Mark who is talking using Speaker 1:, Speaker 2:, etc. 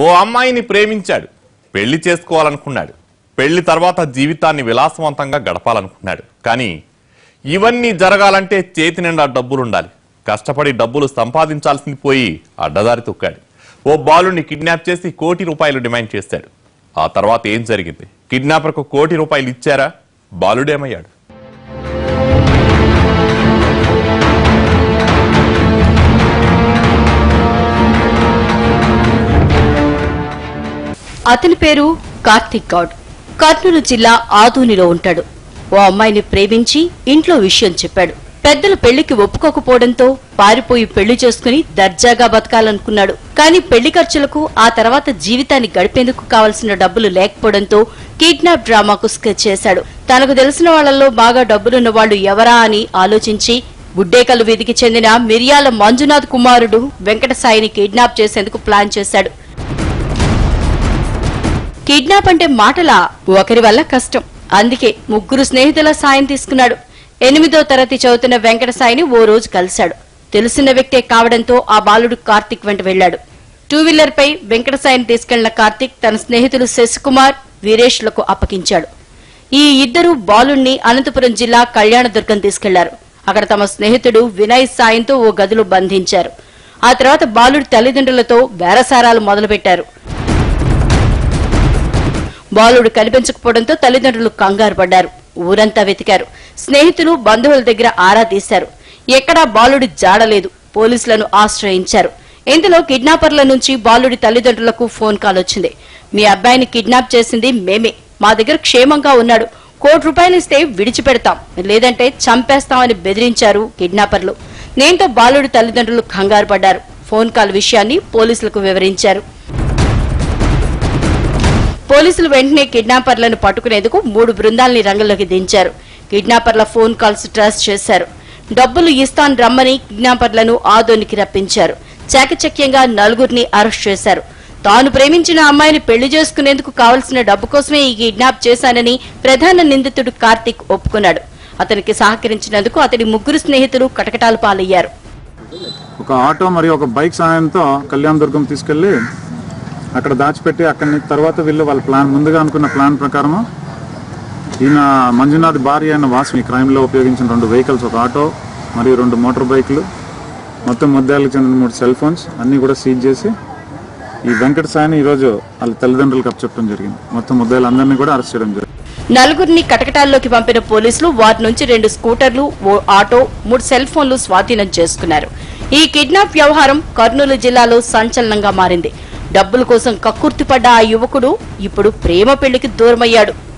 Speaker 1: ఓ అమ్మాయిని ప్రేమించాడు పెళ్లి చేసుకోవాలనుకున్నాడు పెళ్లి తర్వాత జీవితాన్ని విలాసవంతంగా గడపాలనుకున్నాడు కానీ ఇవన్నీ జరగాలంటే చేతి నిండా డబ్బులుండాలి కష్టపడి డబ్బులు సంపాదించాల్సింది పోయి అడ్డదారి తొక్కాడు ఓ బాలుని కిడ్నాప్ చేసి కోటి రూపాయలు డిమాండ్ చేశాడు ఆ తర్వాత ఏం జరిగింది కిడ్నాపర్కు కోటి రూపాయలు ఇచ్చారా బాలుడేమయ్యాడు
Speaker 2: అతని పేరు కార్తిక్ గౌడ్ కర్నూలు జిల్లా ఆదూనిలో ఉంటాడు ఓ అమ్మాయిని ప్రేమించి ఇంట్లో విషయం చెప్పాడు పెద్దలు పెళ్లికి ఒప్పుకోకపోవడంతో పారిపోయి పెళ్లి చేసుకుని దర్జాగా బతకాలనుకున్నాడు కానీ పెళ్లి ఖర్చులకు ఆ తర్వాత జీవితాన్ని గడిపేందుకు కావలసిన డబ్బులు లేకపోవడంతో కిడ్నాప్ డ్రామాకు స్కెచ్ చేశాడు తనకు తెలిసిన వాళ్లలో బాగా డబ్బులున్న వాళ్ళు ఎవరా అని ఆలోచించి గుడ్డేకల్లు వీధికి చెందిన మిరియాల మంజునాథ్ కుమారుడు వెంకటసాయిని కిడ్నాప్ చేసేందుకు ప్లాన్ చేశాడు కిడ్నాప్ అంటే మాటలా ఒకరి వల్ల కష్టం అందుకే ముగ్గురు స్నేహితుల సాయం తీసుకున్నాడు ఎనిమిదో తరగతి చదువుతున్న వెంకటసాయిని ఓ రోజు కలిశాడు తెలిసిన వ్యక్తే కావడంతో ఆ బాలుడు కార్తిక్ వెంట వెళ్లాడు టూ వీలర్ పై వెంకటసాయిని తీసుకెళ్లిన కార్తిక్ తన స్నేహితులు శశికుమార్ వీరేష్లకు అప్పగించాడు ఈ ఇద్దరు బాలుణ్ణి అనంతపురం జిల్లా కళ్యాణదుర్గం తీసుకెళ్లారు అక్కడ తమ స్నేహితుడు వినయ్ సాయంతో ఓ గదిలో బంధించారు ఆ తర్వాత బాలుడి తల్లిదండ్రులతో బేరసారాలు మొదలుపెట్టారు బాలుడు కనిపించకపోవడంతో తల్లిదండ్రులు కంగారు పడ్డారు ఊరంతా వెతికారు స్నేహితులు బంధువుల దగ్గర ఆరా తీశారు ఎక్కడా బాలుడి జాడలేదు పోలీసులను ఆశ్రయించారు ఇంతలో కిడ్నాపర్ల నుంచి బాలుడి తల్లిదండ్రులకు ఫోన్ కాల్ వచ్చింది మీ అబ్బాయిని కిడ్నాప్ చేసింది మేమే మా దగ్గర క్షేమంగా ఉన్నాడు కోటి రూపాయలు ఇస్తే విడిచిపెడతాం లేదంటే చంపేస్తామని బెదిరించారు కిడ్నాపర్లు దీంతో బాలుడి తల్లిదండ్రులు కంగారు పడ్డారు ఫోన్ కాల్ విషయాన్ని పోలీసులకు వివరించారు పోలీసులు వెంటనే కిడ్నాపర్లను పట్టుకునేందుకు మూడు బృందాల్ని రంగంలోకి దించారు కిడ్నాపర్ల ఫోన్ కాల్స్ ట్రేస్ చేశారు డబ్బులు ఇస్తాన్ రమ్మని కిడ్నాపర్లను ఆదోనికి రప్పించారు చాకచక్యంగా నలుగురిని అరెస్ట్ చేశారు తాను ప్రేమించిన అమ్మాయిని పెళ్లి చేసుకునేందుకు కావలసిన డబ్బు కోసమే ఈ కిడ్నాప్ చేశానని ప్రధాన నిందితుడు కార్తిక్ ఒప్పుకున్నాడు అతనికి సహకరించినందుకు అతడి ముగ్గురు స్నేహితులు కటకటాలు పాలయ్యారు
Speaker 3: ఒక ఆటో మరియు ఒక బైక్ సాయంతో కళ్యాణ్ దుర్గం తీసుకెళ్లి అక్కడ దాచిపెట్టి అక్కడి నుంచి తర్వాత వీళ్ళు వాళ్ళ ప్లాన్ ముందుగా అనుకున్న ప్లాన్ ప్రకారం ఈయన మంజునాథ్ భార్య అయిన వాసు ఈ క్రైమ్లో ఉపయోగించిన రెండు వెహికల్స్ ఒక ఆటో మరియు రెండు మోటార్ బైకులు మొత్తం ముద్దాలకు చెందిన మూడు సెల్ ఫోన్స్ అన్నీ కూడా సీజ్ చేసి ఈ వెంకట సాయిని ఈరోజు వాళ్ళ తల్లిదండ్రులకు అప్పచెప్పడం జరిగింది మొత్తం ముద్దాయిలందరినీ కూడా అరెస్ట్ చేయడం జరిగింది
Speaker 2: నలుగురిని కటకటాల్లోకి పంపిన పోలీసులు వారి నుంచి రెండు స్కూటర్లు ఓ ఆటో మూడు సెల్ ఫోన్లు స్వాధీనం చేసుకున్నారు ఈ కిడ్నాప్ వ్యవహారం కర్నూలు జిల్లాలో సంచలనంగా మారింది డబ్బుల కోసం కక్కుర్తిపడ్డ ఆ యువకుడు ఇప్పుడు ప్రేమ పెళ్లికి దూరమయ్యాడు